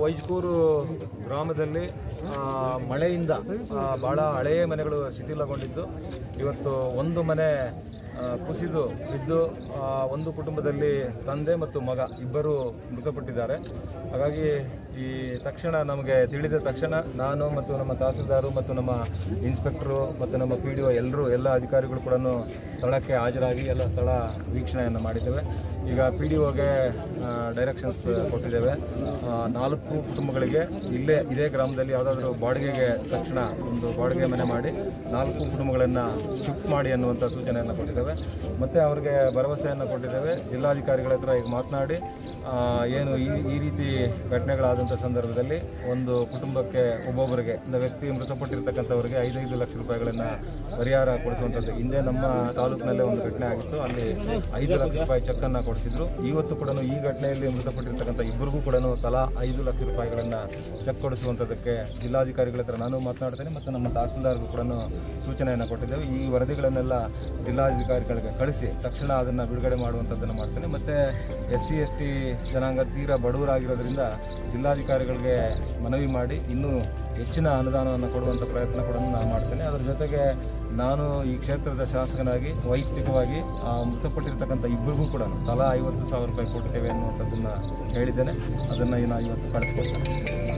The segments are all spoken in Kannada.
ವೈಜ್ಕೂರು ಗ್ರಾಮದಲ್ಲಿ ಆ, ಮಳೆಯಿಂದ ಆ, ಬಹಳ ಹಳೆಯ ಮನೆಗಳು ಶಿಥಿಲಗೊಂಡಿದ್ದು ಇವತ್ತು ಒಂದು ಮನೆ ಆ, ಕುಸಿದು ಬಿದ್ದು ಆ, ಒಂದು ಕುಟುಂಬದಲ್ಲಿ ತಂದೆ ಮತ್ತು ಮಗ ಇಬ್ಬರು ಮೃತಪಟ್ಟಿದ್ದಾರೆ ಹಾಗಾಗಿ ಈ ತಕ್ಷಣ ನಮಗೆ ತಿಳಿದ ತಕ್ಷಣ ನಾನು ಮತ್ತು ನಮ್ಮ ತಹಸೀಲ್ದಾರು ಮತ್ತು ನಮ್ಮ ಇನ್ಸ್ಪೆಕ್ಟರು ಮತ್ತು ನಮ್ಮ ಪಿ ಡಿ ಒ ಎಲ್ಲರೂ ಎಲ್ಲ ಅಧಿಕಾರಿಗಳು ಕೂಡ ಸ್ಥಳಕ್ಕೆ ಹಾಜರಾಗಿ ಎಲ್ಲ ಸ್ಥಳ ವೀಕ್ಷಣೆಯನ್ನು ಮಾಡಿದ್ದೇವೆ ಈಗ ಪಿ ಡಿ ಒಗೆ ಡೈರೆಕ್ಷನ್ಸ್ ಕೊಟ್ಟಿದ್ದೇವೆ ಆ, ನಾಲ್ಕು ಕುಟುಂಬಗಳಿಗೆ ಇಲ್ಲೇ ಇದೇ ಗ್ರಾಮದಲ್ಲಿ ಯಾವುದಾದ್ರೂ ಬಾಡಿಗೆಗೆ ತಕ್ಷಣ ಒಂದು ಬಾಡಿಗೆ ಮನೆ ಮಾಡಿ ನಾಲ್ಕು ಕುಟುಂಬಗಳನ್ನು ಶಿಫ್ಟ್ ಮಾಡಿ ಅನ್ನುವಂಥ ಸೂಚನೆಯನ್ನು ಕೊಟ್ಟಿದ್ದೇವೆ ಮತ್ತು ಅವರಿಗೆ ಭರವಸೆಯನ್ನು ಕೊಟ್ಟಿದ್ದೇವೆ ಜಿಲ್ಲಾಧಿಕಾರಿಗಳ ಹತ್ರ ಈಗ ಮಾತನಾಡಿ ಆ, ಏನು ಈ ಈ ರೀತಿ ಘಟನೆಗಳಾದಂಥ ಸಂದರ್ಭದಲ್ಲಿ ಒಂದು ಕುಟುಂಬಕ್ಕೆ ಒಬ್ಬೊಬ್ಬರಿಗೆ ಒಂದು ವ್ಯಕ್ತಿ ಮೃತಪಟ್ಟಿರ್ತಕ್ಕಂಥವರಿಗೆ ಐದೈದು ಲಕ್ಷ ರೂಪಾಯಿಗಳನ್ನು ಪರಿಹಾರ ಕೊಡಿಸುವಂಥದ್ದು ಹಿಂದೆ ನಮ್ಮ ತಾಲೂಕಿನಲ್ಲೇ ಒಂದು ಘಟನೆ ಆಗಿತ್ತು ಅಲ್ಲಿ ಐದು ಲಕ್ಷ ರೂಪಾಯಿ ಚೆಕ್ಕನ್ನು ಕೊಡಿಸಿದ್ರು ಇವತ್ತು ಕೂಡ ಈ ಘಟನೆಯಲ್ಲಿ ಮೃತಪಟ್ಟಿರ್ತಕ್ಕಂಥ ಇಬ್ಬರಿಗೂ ಕೂಡ ತಲಾ ಐದು ಲಕ್ಷ ರೂಪಾಯಿಗಳನ್ನು ಚೆಕ್ ಕೊಡಿಸುವಂಥದ್ದಕ್ಕೆ ಜಿಲ್ಲಾಧಿಕಾರಿಗಳ ಹತ್ರ ನಾನು ಮಾತನಾಡ್ತೇನೆ ಮತ್ತು ನಮ್ಮ ತಹಸೀಲ್ದಾರ್ಗೂ ಕೂಡ ಸೂಚನೆಯನ್ನು ಕೊಟ್ಟಿದ್ದೇವೆ ಈ ವರದಿಗಳನ್ನೆಲ್ಲ ಜಿಲ್ಲಾಧಿಕಾರಿಗಳಿಗೆ ಕಳಿಸಿ ತಕ್ಷಣ ಅದನ್ನು ಬಿಡುಗಡೆ ಮಾಡುವಂಥದ್ದನ್ನು ಮಾಡ್ತೇನೆ ಮತ್ತು ಎಸ್ ಸಿ ಎಸ್ ಟಿ ಜನಾಂಗ ತೀರಾ ಬಡವರಾಗಿರೋದ್ರಿಂದ ಜಿಲ್ಲಾಧಿಕಾರಿಗಳಿಗೆ ಮನವಿ ಮಾಡಿ ಇನ್ನೂ ಹೆಚ್ಚಿನ ಅನುದಾನವನ್ನು ಕೊಡುವಂಥ ಪ್ರಯತ್ನ ಕೂಡ ನಾನು ಮಾಡ್ತೇನೆ ಅದರ ಜೊತೆಗೆ ನಾನು ಈ ಕ್ಷೇತ್ರದ ಶಾಸಕನಾಗಿ ವೈಯಕ್ತಿಕವಾಗಿ ಆ ಮೃತಪಟ್ಟಿರ್ತಕ್ಕಂಥ ಇಬ್ಬರಿಗೂ ಕೂಡ ತಲಾ ಐವತ್ತು ಸಾವಿರ ರೂಪಾಯಿ ಕೊಡ್ತೇವೆ ಅನ್ನುವಂಥದ್ದನ್ನು ಹೇಳಿದ್ದೇನೆ ಅದನ್ನು ನಾನು ಇವತ್ತು ಕಳಿಸ್ಕೊಡ್ತೇನೆ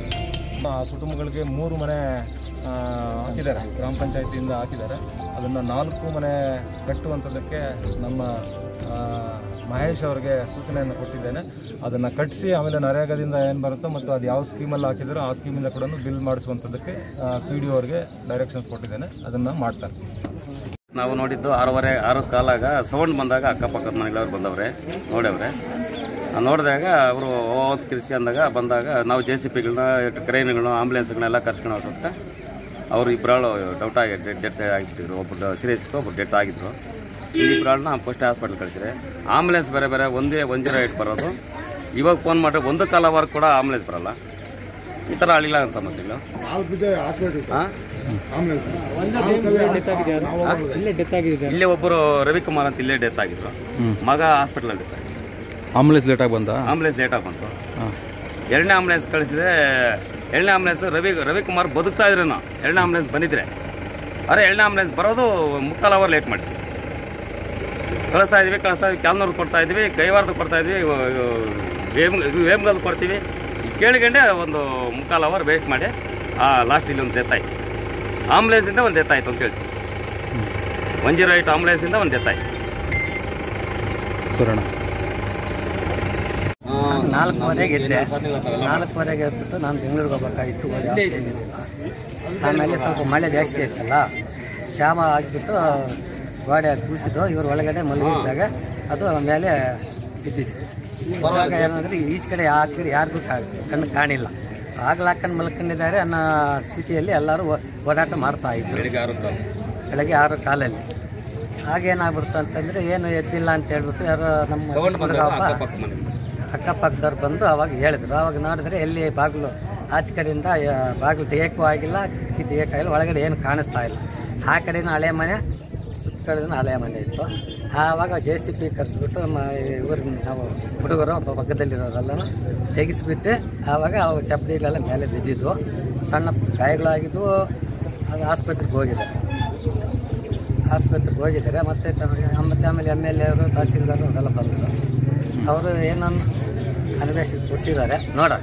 ಆ ಕುಟುಂಬಗಳಿಗೆ ಮೂರು ಮನೆ ಆ, ಹಾಕಿದ್ದಾರೆ ಗ್ರಾಮ ಪಂಚಾಯತಿಯಿಂದ ಹಾಕಿದ್ದಾರೆ ಅದನ್ನು ನಾಲ್ಕು ಮನೆ ಕಟ್ಟುವಂಥದ್ದಕ್ಕೆ ನಮ್ಮ ಆ, ಮಹೇಶ್ ಅವರಿಗೆ ಸೂಚನೆಯನ್ನು ಕೊಟ್ಟಿದ್ದೇನೆ ಅದನ್ನು ಕಟ್ಟಿಸಿ ಆಮೇಲೆ ನರೇಗಾದಿಂದ ಏನು ಬರುತ್ತೋ ಮತ್ತು ಅದು ಯಾವ ಸ್ಕೀಮಲ್ಲಿ ಹಾಕಿದಾರೋ ಆ ಸ್ಕೀಮಿಂದ ಕೂಡ ಬಿಲ್ ಮಾಡಿಸುವಂಥದ್ದಕ್ಕೆ ಪಿ ಡಿ ಅವ್ರಿಗೆ ಡೈರೆಕ್ಷನ್ಸ್ ಕೊಟ್ಟಿದ್ದೇನೆ ಅದನ್ನು ಮಾಡ್ತಾರೆ ನಾವು ನೋಡಿದ್ದು ಆರೂವರೆ ಆರು ಕಾಲಾಗ ಸೌಂಡ್ ಬಂದಾಗ ಅಕ್ಕಪಕ್ಕದ ಮನೆಗಳವ್ರು ಬಂದವ್ರೆ ನೋಡವ್ರೆ ಆ ನೋಡಿದಾಗ ಅವರು ಓದ್ ಕಿರಿಸ್ಕೊಂಡಾಗ ಬಂದಾಗ ನಾವು ಜೆ ಸಿ ಪಿಗಳನ್ನ ಕ್ರೈನ್ಗಳನ್ನ ಆಂಬುಲೆನ್ಸ್ಗಳನ್ನೆಲ್ಲ ಕರ್ಸ್ಕೊಂಡು ಹೋಗ್ತಾ ಅವರು ಇಬ್ಬರಾಳು ಡೌಟ್ ಆಗಿ ಡೆತ್ ಡೆತ್ ಆಗಿಬಿಟ್ಟಿದ್ರು ಒಬ್ಬರು ಸೀರಿಯಸ್ ಇತ್ತು ಒಬ್ಬರು ಡೆತ್ ಆಗಿದ್ರು ಈ ಇಬ್ಬರಾಳನ್ನ ಫಸ್ಟ್ ಹಾಸ್ಪಿಟಲ್ ಕಳಿಸಿದ್ರೆ ಆಂಬುಲೆನ್ಸ್ ಬೇರೆ ಬೇರೆ ಒಂದೇ ಒನ್ ಜೀರೋ ಏಟ್ ಬರೋದು ಇವಾಗ ಫೋನ್ ಮಾಡಿದ್ರೆ ಒಂದು ಕಾಲವರೆಗೂ ಕೂಡ ಆಂಬುಲೆನ್ಸ್ ಬರಲ್ಲ ಈ ಥರ ಅಳಿಲ್ಲ ಸಮಸ್ಯೆಗಳು ಹಾಂ ಇಲ್ಲೇ ಒಬ್ಬರು ರವಿಕುಮಾರ್ ಅಂತ ಇಲ್ಲೇ ಡೆತ್ ಆಗಿದ್ರು ಮಗ ಹಾಸ್ಪಿಟಲ್ ಡೆತ್ ಆಗಿದ್ರು ಆಂಬುಲೆನ್ಸ್ ಲೇಟಾಗಿ ಬಂದ ಆಂಬುಲೆನ್ಸ್ ಲೇಟಾಗಿ ಬಂತು ಹಾಂ ಎರಡನೇ ಆಂಬುಲೆನ್ಸ್ ಕಳಿಸಿದ್ರೆ ಎರಡನೇ ಆಂಬುಲೆನ್ಸ್ ರವಿ ರವಿಕುಮಾರ್ ಬದುಕ್ತಾ ಇದ್ರೇನು ಎರಡನೇ ಆಂಬುಲೆನ್ಸ್ ಬಂದಿದ್ರೆ ಅರೆ ಎರಡನೇ ಆಂಬುಲೆನ್ಸ್ ಬರೋದು ಮುಕ್ಕಾಲು ಅವರ್ ಲೇಟ್ ಮಾಡಿ ಕಳಿಸ್ತಾ ಇದೀವಿ ಕಳಿಸ್ತಾ ಇದೀವಿ ಕ್ಯಾಲ್ನೂರು ಕೊಡ್ತಾ ಇದೀವಿ ಕೈವಾರದ್ದು ಕೊಡ್ತಾ ಇದೀವಿ ವೇಮ್ ವೇಮ್ಗಲ್ ಕೊಡ್ತೀವಿ ಕೇಳಿಕೊಂಡೆ ಒಂದು ಮುಕ್ಕಾಲು ಅವರ್ ವೇಟ್ ಮಾಡಿ ಆ ಲಾಸ್ಟ್ ಇಲ್ಲಿ ಒಂದು ಡೆತ್ ಆಯ್ತು ಆಂಬುಲೆನ್ಸಿಂದ ಒಂದು ಡೆತ್ ಆಯ್ತು ಅಂತ ಹೇಳ್ತೀವಿ ಒನ್ ಜೀರೋ ಏಟ್ ಆಂಬುಲೆನ್ಸಿಂದ ಒಂದು ಡೆತ್ ಆಯ್ತು ಸುರಣ ನಾಲ್ಕುವರೆಗೆ ಇದ್ದೆ ನಾಲ್ಕುವರೆಗೆ ಎದ್ಬಿಟ್ಟು ನಾನು ಬೆಂಗಳೂರಿಗೆ ಹೋಗ್ಬೇಕಾಗಿತ್ತು ಹೋದೆ ಏನಿರಲಿಲ್ಲ ಆಮೇಲೆ ಸ್ವಲ್ಪ ಮಳೆ ಜಾಸ್ತಿ ಆಯ್ತಲ್ಲ ಶ್ಯಾಮ ಆಗಿಬಿಟ್ಟು ಗೋಡೆ ಕೂಸಿದ್ದು ಇವ್ರ ಒಳಗಡೆ ಮಲಗಿದ್ದಾಗ ಅದು ಮೇಲೆ ಬಿದ್ದಿದೆ ಇವಾಗ ಏನಂದ್ರೆ ಈಚೆ ಕಡೆ ಆ ಕಡೆ ಯಾರಿಗೂ ಕಣ್ಣು ಕಾಣಿಲ್ಲ ಆಗ್ಲ ಹಾಕೊಂಡು ಮಲ್ಕೊಂಡಿದ್ದಾರೆ ಅನ್ನೋ ಸ್ಥಿತಿಯಲ್ಲಿ ಎಲ್ಲರೂ ಓ- ಓಡಾಟ ಮಾಡ್ತಾ ಇದ್ರು ಬೆಳಗ್ಗೆ ಆರು ಕಾಲಲ್ಲಿ ಆಗೇನಾಗ್ಬಿಡ್ತು ಅಂತಂದ್ರೆ ಏನು ಎದ್ದಿಲ್ಲ ಅಂತ ಹೇಳ್ಬಿಟ್ಟು ಯಾರೋ ನಮ್ಮ ಹುಡುಗ ಒಬ್ಬ ಅಕ್ಕಪಕ್ಕದವ್ರು ಬಂದು ಅವಾಗ ಹೇಳಿದ್ರು ಅವಾಗ ನೋಡಿದ್ರೆ ಎಲ್ಲಿ ಬಾಗಿಲು ಆಚೆ ಕಡೆಯಿಂದ ಆ, ಬಾಗಿಲು ತೆಗಿಯೋಕ್ಕೂ ಆಗಿಲ್ಲ ಕಿಟಕಿ ತೆಗಿಯೋಕ್ಕಾಗಿಲ್ಲ ಒಳಗಡೆ ಏನು ಕಾಣಿಸ್ತಾ ಇಲ್ಲ ಆ ಕಡೆನೂ ಹಳೆ ಮನೆ ಸುತ್ತ ಕಡೆನೂ ಹಳೆ ಮನೆ ಇತ್ತು ಆವಾಗ ಜೆ ಸಿ ಪಿ ಕರೆಸ್ಬಿಟ್ಟು ಇವರು ನಾವು ಹುಡುಗರು ಒಬ್ಬ ಪಕ್ಕದಲ್ಲಿರೋರೆಲ್ಲನೂ ತೆಗಿಸ್ಬಿಟ್ಟು ಆವಾಗ ಅವು ಚಪ್ಪಡಿಗಳೆಲ್ಲ ಮೇಲೆ ಬಿದ್ದಿದ್ವು ಸಣ್ಣ ಗಾಯಗಳಾಗಿದ್ವು ಅದು ಆಸ್ಪತ್ರೆಗೆ ಹೋಗಿದ್ದಾರೆ ಆಸ್ಪತ್ರೆಗೆ ಹೋಗಿದ್ದಾರೆ ಮತ್ತೆ ತ- ಮತ್ತೆ ಆಮೇಲೆ ಎಮ್ ಎಲ್ ಎ ಅವರು ತಹಸೀಲ್ದಾರ್ ಅವರೆಲ್ಲ ಬಂದರು ಅವರು ಏನನ್ನು ಅನ್ವೇಷಣೆ ಕೊಟ್ಟಿದ್ದಾರೆ ನೋಡೋಣ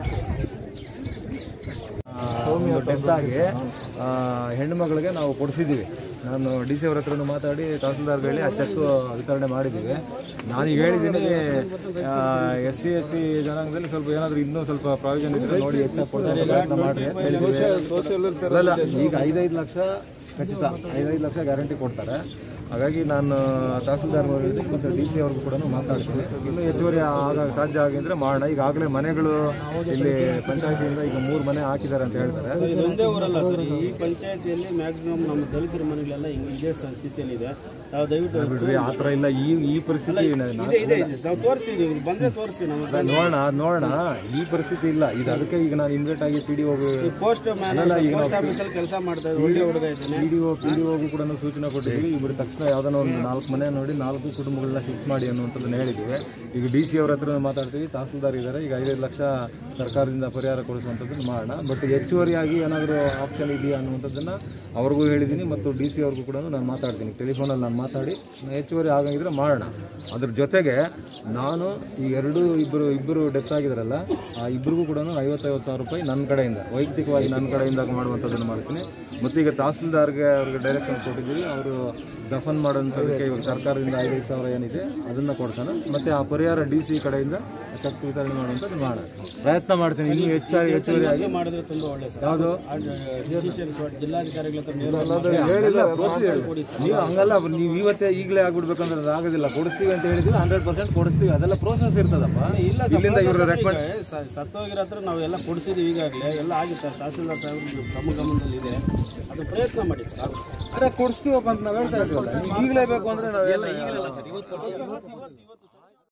ಡೆತ್ ಆಗಿ ಆ, ಹೆಣ್ಣು ಮಗಳಿಗೆ ನಾವು ಕೊಡಿಸಿದ್ದೀವಿ ನಾನು ಡಿ ಸಿ ಅವ್ರ ಹತ್ರನೂ ಮಾತಾಡಿ ತಹಸೀಲ್ದಾರ್ಗೆ ಹೇಳಿ ಆ ಚೆಕ್ ವಿತರಣೆ ಮಾಡಿದ್ದೀವಿ ನಾನೀಗ ಹೇಳಿದ್ದೀನಿ ಎಸ್ ಸಿ ಎಸ್ ಟಿ ಜನಾಂಗದಲ್ಲಿ ಸ್ವಲ್ಪ ಏನಾದರೂ ಇನ್ನೂ ಸ್ವಲ್ಪ ಪ್ರಾವಿಷನ್ ಇದ್ರೆ ನೋಡಿ ಹೆಚ್ಚಾಗಿ ಕೊಡ್ತಾರೆ ಪ್ರಯತ್ನ ಮಾಡಿ ಅಂತ ಹೇಳಿದ್ದೀವಿ. ಅಲ್ಲ, ಅಲ್ಲ, ಈಗ ಐದೈದು ಲಕ್ಷ ಖಚಿತ ಐದೈದು ಲಕ್ಷ ಗ್ಯಾರಂಟಿ ಕೊಡ್ತಾರೆ ಹಾಗಾಗಿ ನಾನು ತಹಸೀಲ್ದಾರ್ ಅವರಿಗೆ ಮತ್ತು ಡಿ ಸಿ ಅವ್ರಿಗೂ ಕೂಡ ಮಾತಾಡ್ತೀನಿ ಇನ್ನೂ ಹೆಚ್ಚುವರಿ ಆಗ ಸಾಧ್ಯ ಆಗಿದ್ರೆ ಮಾಡೋಣ ಈಗಾಗಲೇ ಮನೆಗಳು ಇಲ್ಲಿ ಪಂಚಾಯತಿಯಿಂದ ಈಗ ಮೂರು ಮನೆ ಹಾಕಿದ್ದಾರೆ ಅಂತ ಹೇಳ್ತಾರೆ ಇದೊಂದೇ ಊರಲ್ಲ ಸರ್ ಈ ಪಂಚಾಯತಿಯಲ್ಲಿ ಮ್ಯಾಕ್ಸಿಮಮ್ ನಮ್ಮ ದಲಿತರ ಮನೆಗಳೆಲ್ಲ ಹಿಂಗೆ ಇದೇ ಸ- ಸ್ಥಿತಿಯಲ್ಲಿ ಇದೆ ನಾವು ದಯವಿಟ್ಟು ಬಿಡ್ರಿ ಆ ಥರ ಇಲ್ಲ ಈ ಈ ಪರಿಸ್ಥಿತಿ ನ- ನ- ಇದೆ ಇದೆ ಇದೆ ನಾವು ತೋರಿಸಿ ಬಂದ್ರೆ ತೋರಿಸಿ ನಮ್ಮ ನೋಡೋಣ ನೋಡೋಣ ಈ ಪರಿಸ್ಥಿತಿ ಇಲ್ಲ ಇದು ಅದಕ್ಕೆ ಈಗ ನಾನು ಇನ್ವೈಟ್ ಆಗಿ ಪಿ ಡಿ ಹೋಗಿ ಪೋಸ್ಟ್ ಮ್ಯಾನೇಜರ್ ಪೋಸ್ಟ್ ಆಫೀಸಲ್ಲಿ ಕೆಲಸ ಮಾಡ್ತಾ ಇದ್ದಾರೆ ಒಳ್ಳೆ ಹುಡುಗ ಇದ್ದಾನೆ P D O P D ಕೂಡ ಸೂಚನೆ ಕೊಟ್ಟಿದ್ದೀವಿ ಇವರು ತಕ್ಷಣ ತಕ್ಷಣ ಯಾವ್ದಾನ ಒಂದು ನಾಲ್ಕು ಮನೆ ನೋಡಿ ನಾಲ್ಕು ಕುಟುಂಬಗಳನ್ನ ಶಿಫ್ಟ್ ಮಾಡಿ ಅನ್ನುವಂಥದ್ದನ್ನು ಹೇಳಿದ್ದೀವಿ ಈಗ ಡಿ ಸಿ ಅವ್ರ ಹತ್ರ ಮಾತಾಡ್ತೀವಿ ತಹಸೀಲ್ದಾರ್ ಇದ್ದಾರೆ ಈಗ ಐದೈದು ಲಕ್ಷ ಸರ್ಕಾರದಿಂದ ಪರಿಹಾರ ಕೊಡಿಸುವಂಥದ್ದನ್ನು ಮಾಡೋಣ ಬಟ್ ಹೆಚ್ಚುವರಿಯಾಗಿ ಏನಾದರೂ ಆಪ್ಷನ್ ಇದೆಯಾ ಅನ್ನುವಂಥದ್ದನ್ನು ಅವ್ರಿಗೂ ಹೇಳಿದ್ದೀನಿ ಮತ್ತು ಡಿ ಸಿ ಅವ್ರಿಗೂ ಕೂಡ ನಾನು ಮಾತಾಡ್ತೀನಿ ಟೆಲಿಫೋನಲ್ಲಿ ನಾನು ಮಾತಾಡಿ ಹೆಚ್ಚುವರಿ ಆಗಂಗಿದ್ರೆ ಮಾಡೋಣ ಅದ್ರ ಜೊತೆಗೆ ನಾನು ಈ ಎರಡು ಇಬ್ಬರು ಇಬ್ಬರು ಡೆತ್ ಆಗಿದಾರಲ್ಲ ಆ ಇಬ್ಬರಿಗೂ ಕೂಡ ಐವತ್ತೈವತ್ತು ಸಾವಿರ ರೂಪಾಯಿ ನನ್ನ ಕಡೆಯಿಂದ ವೈಯಕ್ತಿಕವಾಗಿ ನನ್ನ ಕಡೆಯಿಂದ ಮಾಡುವಂಥದ್ದನ್ನು ಮಾಡ್ತೀನಿ ಮತ್ತು ಈಗ ತಹಸೀಲ್ದಾರ್ಗೆ ಅವ್ರಿಗೆ ಡೈರೆಕ್ಷನ್ಸ್ ಕೊಟ್ಟಿದ್ದೀವಿ ಅವರು ದಫನ್ ಮಾಡೋಂಥದ್ದಕ್ಕೆ ಇವಾಗ ಸರ್ಕಾರದಿಂದ ಐದೈದು ಸಾವಿರ ಏನಿದೆ ಅದನ್ನು ಕೊಡ್ಸೋಣ ಮತ್ತು ಆ ಪರಿಹಾರ ಡಿ ಸಿ ಕಡೆಯಿಂದ ಚೆಕ್ ವಿತರಣೆ ಮಾಡುವಂಥದ್ದು ಮಾಡೋಣ ಪ್ರಯತ್ನ ಮಾಡ್ತೀನಿ ಇನ್ನೂ ಹೆಚ್ಚಾಗಿ ಹೆಚ್ಚುವರಿಯಾಗಿ ಮಾಡಿದ್ರೆ ತುಂಬಾ ಒಳ್ಳೆ ಸರ್ ಯಾವುದು ಜಿಲ್ಲಾಧಿಕಾರಿಗಳ ಹತ್ರ ನೇರವಾಗಿ ಅದು ಹೇಳಿಲ್ಲ procedure. ನೀವು ಹಂಗಲ್ಲ ನೀವು ಇವತ್ತೇ ಈಗಲೇ ಆಗ್ಬಿಡ್ಬೇಕಂದ್ರೆ ಅದು ಆಗೋದಿಲ್ಲ ಕೊಡಿಸ್ತೀವಿ ಅಂತ ಹೇಳಿದ್ವಿ ಹಂಡ್ರೆಡ್ ಪರ್ಸೆಂಟ್ ಕೊಡಿಸ್ತೀವಿ ಅದೆಲ್ಲ ಪ್ರೋಸೆಸ್ ಇರ್ತದಪ್ಪ ಇಲ್ಲ ಇಲ್ಲಿಂದ ಇವರು ರೆಕಮೆಂಡ್ ಸತ್ತೋಗಿರೋ ಹತ್ರ ನಾವು ಎಲ್ಲ ಕೊಡಿಸಿದ್ವಿ ಈಗಾಗಲೇ ಎಲ್ಲ ಆಗಿತ್ತು ತಹಸೀಲ್ದಾರ್ ಸಾಹೇಬ್ರು ತಮ್ಮ ಗಮನದಲ್ಲಿ ಇದೆ ಅದು ಪ್ರಯತ್ನ ಮಾಡಿ ಸರ್ ಅರೆ ಕೊಡಿಸ್ತೀವಪ್ಪ ಅಂತ ನಾವು ಹೇಳ್ತಾ ಇದ್ದೀವಲ್ಲ ನೀವು ಈಗಲೇ ಬೇಕು ಅಂದ್ರೆ ನಾವೆಲ್ಲ ಇವತ್ತು